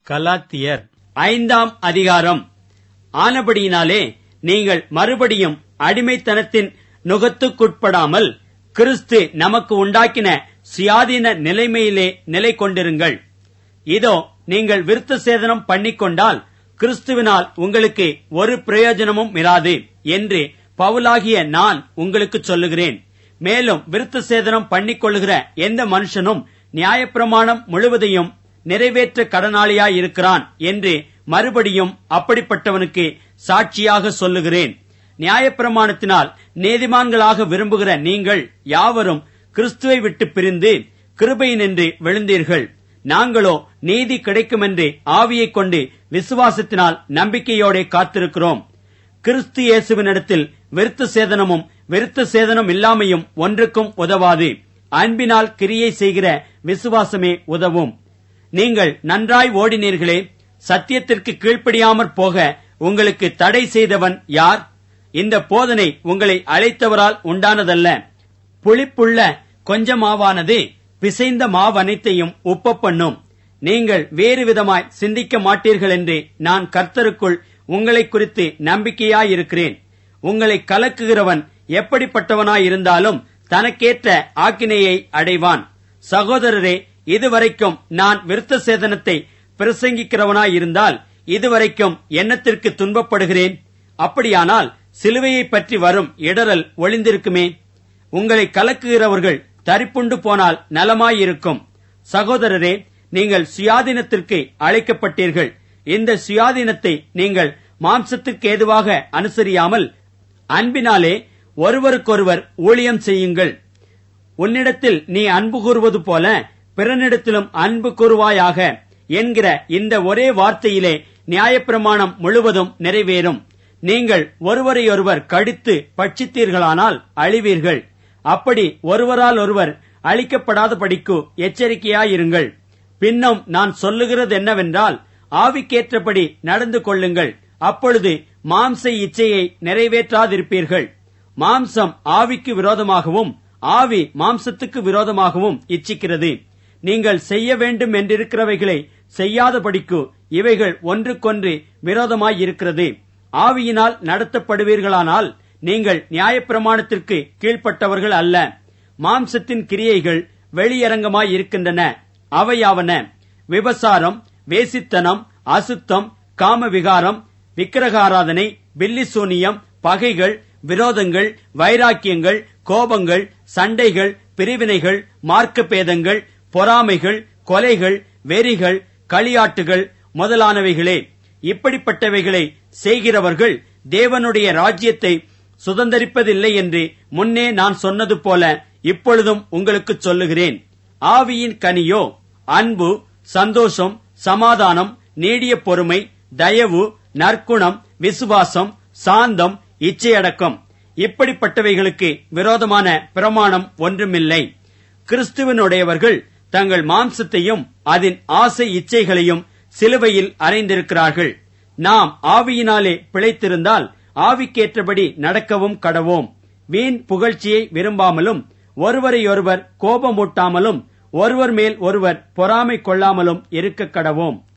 கலாத்தியர் ஐந்தாம் அதிகாரம் ஆனபடியினாலே நீங்கள் மறுபடியும் அடிமைத்தனத்தின் நுகத்துக்குட்படாமல் கிறிஸ்து நமக்கு உண்டாக்கின சுயாதீன நிலைமையிலே நிலை கொண்டிருங்கள் இதோ நீங்கள் விருத்த சேதனம் பண்ணிக்கொண்டால் கிறிஸ்துவினால் உங்களுக்கு ஒரு பிரயோஜனமும் இராது என்று பவுலாகிய நான் உங்களுக்கு சொல்லுகிறேன் மேலும் விருத்த சேதனம் பண்ணிக்கொள்ளுகிற எந்த மனுஷனும் நியாயப்பிரமாணம் முழுவதையும் நிறைவேற்ற கடனாளியாயிருக்கிறான் என்று மறுபடியும் அப்படிப்பட்டவனுக்கு சாட்சியாக சொல்லுகிறேன் நியாயப்பிரமாணத்தினால் நீதிமான்களாக விரும்புகிற நீங்கள் யாவரும் கிறிஸ்துவை விட்டு பிரிந்து கிருபையினின்று விழுந்தீர்கள் நாங்களோ நீதி கிடைக்குமென்று ஆவியைக் கொண்டு விசுவாசத்தினால் நம்பிக்கையோட காத்திருக்கிறோம் கிறிஸ்து இயேசுவினிடத்தில் விருத்த சேதனமும் விருத்த சேதனம் இல்லாமையும் ஒன்றுக்கும் உதவாது அன்பினால் கிரியை செய்கிற விசுவாசமே உதவும் நீங்கள் நன்றாய் ஓடினீர்களே சத்தியத்திற்கு கீழ்ப்படியாமற் போக உங்களுக்கு தடை செய்தவன் யார் இந்த போதனை உங்களை அழைத்தவரால் உண்டானதல்ல புளிப்புள்ள கொஞ்ச மாவானது பிசைந்த மாவனைத்தையும் உப்ப பண்ணும் நீங்கள் வேறு விதமாய் சிந்திக்க மாட்டீர்கள் என்று நான் கர்த்தருக்குள் உங்களை குறித்து நம்பிக்கையாயிருக்கிறேன் உங்களை கலக்குகிறவன் எப்படிப்பட்டவனாயிருந்தாலும் தனக்கேற்ற ஆக்கினையை அடைவான் சகோதரரே இதுவரைக்கும் நான் விருத்த சேதனத்தை பிரசங்கிக்கிறவனாயிருந்தால் இதுவரைக்கும் எண்ணத்திற்கு துன்பப்படுகிறேன் அப்படியானால் சிலுவையை பற்றி வரும் இடரல் ஒளிந்திருக்குமே உங்களை கலக்குகிறவர்கள் தரிப்புண்டு போனால் நலமாயிருக்கும் சகோதரரே நீங்கள் சுயாதீனத்திற்கு அழைக்கப்பட்டீர்கள் இந்த சுயாதீனத்தை நீங்கள் மாம்சத்துக்கு ஏதுவாக அனுசரியாமல் அன்பினாலே ஒருவருக்கொருவர் ஊழியம் செய்யுங்கள் உன்னிடத்தில் நீ அன்பு கூறுவது போல பிறனிடத்திலும் அன்பு கூறுவாயாக என்கிற இந்த ஒரே வார்த்தையிலே நியாயப்பிரமாணம் முழுவதும் நிறைவேறும் நீங்கள் ஒருவரையொருவர் கடித்து பட்சித்தீர்களானால் அழிவீர்கள் அப்படி ஒருவரால் ஒருவர் அழிக்கப்படாதபடிக்கு எச்சரிக்கையாயிருங்கள் பின்னும் நான் சொல்லுகிறது என்னவென்றால் ஆவிக்கேற்றபடி நடந்து கொள்ளுங்கள் அப்பொழுது மாம்ச இச்சையை நிறைவேற்றாதிருப்பீர்கள் மாம்சம் ஆவிக்கு விரோதமாகவும் ஆவி மாம்சத்துக்கு விரோதமாகவும் இச்சிக்கிறது நீங்கள் செய்ய வேண்டும் என்றிருக்கிறவைகளை செய்யாதபடிக்கு இவைகள் ஒன்றுக்கொன்று விரோதமாயிருக்கிறது ஆவியினால் நடத்தப்படுவீர்களானால் நீங்கள் நியாயப்பிரமாணத்திற்கு கீழ்ப்பட்டவர்கள் அல்ல மாம்சத்தின் கிரியைகள் வெளியரங்கமாய் இருக்கின்றன அவையாவன விபசாரம் வேசித்தனம் அசுத்தம் காமவிகாரம் விக்கிரகாராதனை பில்லிசூனியம் பகைகள் விரோதங்கள் வைராக்கியங்கள் கோபங்கள் சண்டைகள் பிரிவினைகள் மார்க்க பொறாமைகள் கொலைகள் வெறிகள் களியாட்டுகள் முதலானவைகளே இப்படிப்பட்டவைகளை செய்கிறவர்கள் தேவனுடைய ராஜ்யத்தை சுதந்தரிப்பதில்லை என்று முன்னே நான் சொன்னது போல இப்பொழுதும் உங்களுக்கு சொல்லுகிறேன் ஆவியின் கனியோ அன்பு சந்தோஷம் சமாதானம் நீடிய பொறுமை தயவு நற்குணம் விசுவாசம் சாந்தம் இச்சையடக்கம் இப்படிப்பட்டவைகளுக்கு விரோதமான பிரமாணம் ஒன்றுமில்லை கிறிஸ்துவனுடையவர்கள் தங்கள் மாம்சத்தையும் அதன் ஆசை இச்சைகளையும் சிலுவையில் அறைந்திருக்கிறார்கள் நாம் ஆவியினாலே பிழைத்திருந்தால் ஆவிக்கேற்றபடி நடக்கவும் கடவோம் வீண் புகழ்ச்சியை விரும்பாமலும் ஒருவரையொருவர் கோபமூட்டாமலும் ஒருவர் மேல் ஒருவர் பொறாமை கொள்ளாமலும் இருக்க கடவோம்